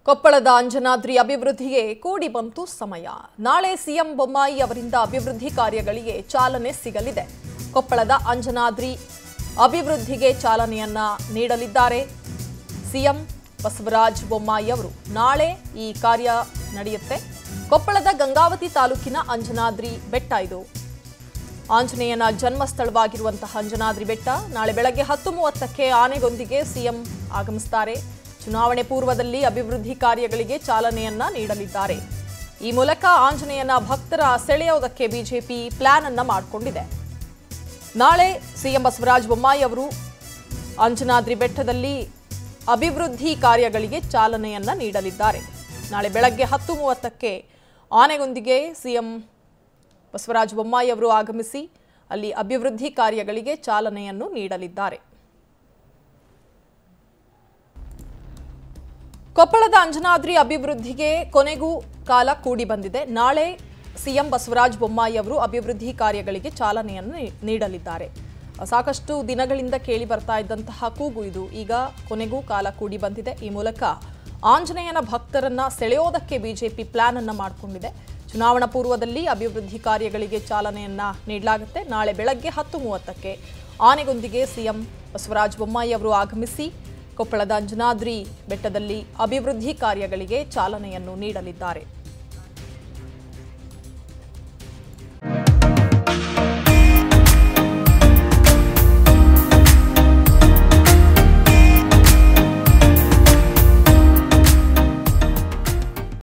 ಕೊಪ್ಪಳದ ಅಂಜನಾದ್ರಿ ಅಭಿವೃದ್ಧಿಗೆ ಕೂಡಿ ಬಂತು ಸಮಯ ನಾಳೆ ಸಿಎಂ ಬೊಮ್ಮಾಯಿ ಅವರಿಂದ ಅಭಿವೃದ್ಧಿ ಕಾರ್ಯಗಳಿಗೆ ಚಾಲನೆ ಸಿಗಲಿದೆ ಕೊಪ್ಪಳದ ಅಂಜನಾದ್ರಿ ಅಭಿವೃದ್ಧಿಗೆ ಚಾಲನೆಯನ್ನ ನೀಡಲಿದ್ದಾರೆ ಸಿಎಂ ಬಸವರಾಜ ಬೊಮ್ಮಾಯಿ ಅವರು ನಾಳೆ ಈ ಕಾರ್ಯ ನಡೆಯುತ್ತೆ ಕೊಪ್ಪಳದ ಗಂಗಾವತಿ ತಾಲೂಕಿನ ಅಂಜನಾದ್ರಿ ಬೆಟ್ಟ ಇದು ಆಂಜನೇಯನ ಜನ್ಮಸ್ಥಳವಾಗಿರುವಂತಹ ಅಂಜನಾದ್ರಿ ಬೆಟ್ಟ ನಾಳೆ ಬೆಳಗ್ಗೆ ಹತ್ತು ಮೂವತ್ತಕ್ಕೆ ಆನೆಗೊಂದಿಗೆ ಸಿಎಂ ಆಗಮಿಸುತ್ತಾರೆ ಚುನಾವಣೆ ಪೂರ್ವದಲ್ಲಿ ಅಭಿವೃದ್ಧಿ ಕಾರ್ಯಗಳಿಗೆ ಚಾಲನೆಯನ್ನ ನೀಡಲಿದ್ದಾರೆ ಈ ಮೂಲಕ ಆಂಜನೇಯನ ಭಕ್ತರ ಸೆಳೆಯೋದಕ್ಕೆ ಬಿಜೆಪಿ ಪ್ಲಾನ್ ಅನ್ನ ಮಾಡಿಕೊಂಡಿದೆ ನಾಳೆ ಸಿಎಂ ಬಸವರಾಜ ಬೊಮ್ಮಾಯಿ ಅವರು ಅಂಜನಾದ್ರಿ ಬೆಟ್ಟದಲ್ಲಿ ಅಭಿವೃದ್ಧಿ ಕಾರ್ಯಗಳಿಗೆ ಚಾಲನೆಯನ್ನ ನೀಡಲಿದ್ದಾರೆ ನಾಳೆ ಬೆಳಗ್ಗೆ ಹತ್ತು ಮೂವತ್ತಕ್ಕೆ ಆನೆಗೊಂದಿಗೆ ಸಿಎಂ ಬಸವರಾಜ ಬೊಮ್ಮಾಯಿ ಅವರು ಆಗಮಿಸಿ ಅಲ್ಲಿ ಅಭಿವೃದ್ಧಿ ಕಾರ್ಯಗಳಿಗೆ ಚಾಲನೆಯನ್ನು ನೀಡಲಿದ್ದಾರೆ ಕೊಪ್ಪಳದ ಅಂಜನಾದ್ರಿ ಅಭಿವೃದ್ಧಿಗೆ ಕೊನೆಗೂ ಕಾಲ ಕೂಡಿ ಬಂದಿದೆ ನಾಳೆ ಸಿಎಂ ಬಸವರಾಜ ಬೊಮ್ಮಾಯಿ ಅವರು ಅಭಿವೃದ್ಧಿ ಕಾರ್ಯಗಳಿಗೆ ಚಾಲನೆಯನ್ನು ನೀ- ನೀಡಲಿದ್ದಾರೆ ಸಾಕಷ್ಟು ದಿನಗಳಿಂದ ಕೇಳಿ ಬರ್ತಾ ಇದ್ದಂತಹ ಕೂಗು ಇದು ಈಗ ಕೊನೆಗೂ ಕಾಲ ಕೂಡಿ ಬಂದಿದೆ ಈ ಮೂಲಕ ಆಂಜನೇಯನ ಭಕ್ತರನ್ನ ಸೆಳೆಯೋದಕ್ಕೆ ಬಿಜೆಪಿ ಪ್ಲಾನ್ ಅನ್ನ ಮಾಡಿಕೊಂಡಿದೆ ಚುನಾವಣಾ ಪೂರ್ವದಲ್ಲಿ ಅಭಿವೃದ್ಧಿ ಕಾರ್ಯಗಳಿಗೆ ಚಾಲನೆಯನ್ನ ನೀಡಲಾಗುತ್ತೆ ನಾಳೆ ಬೆಳಗ್ಗೆ ಹತ್ತು ಮೂವತ್ತಕ್ಕೆ ಆನೆಗೊಂದಿಗೆ ಸಿಎಂ ಬಸವರಾಜ ಬೊಮ್ಮಾಯಿ ಅವರು ಆಗಮಿಸಿ ಕೊಪ್ಪಳದ ಅಂಜನಾದ್ರಿ ಬೆಟ್ಟದಲ್ಲಿ ಅಭಿವೃದ್ಧಿ ಕಾರ್ಯಗಳಿಗೆ ಚಾಲನೆಯನ್ನು ನೀಡಲಿದ್ದಾರೆ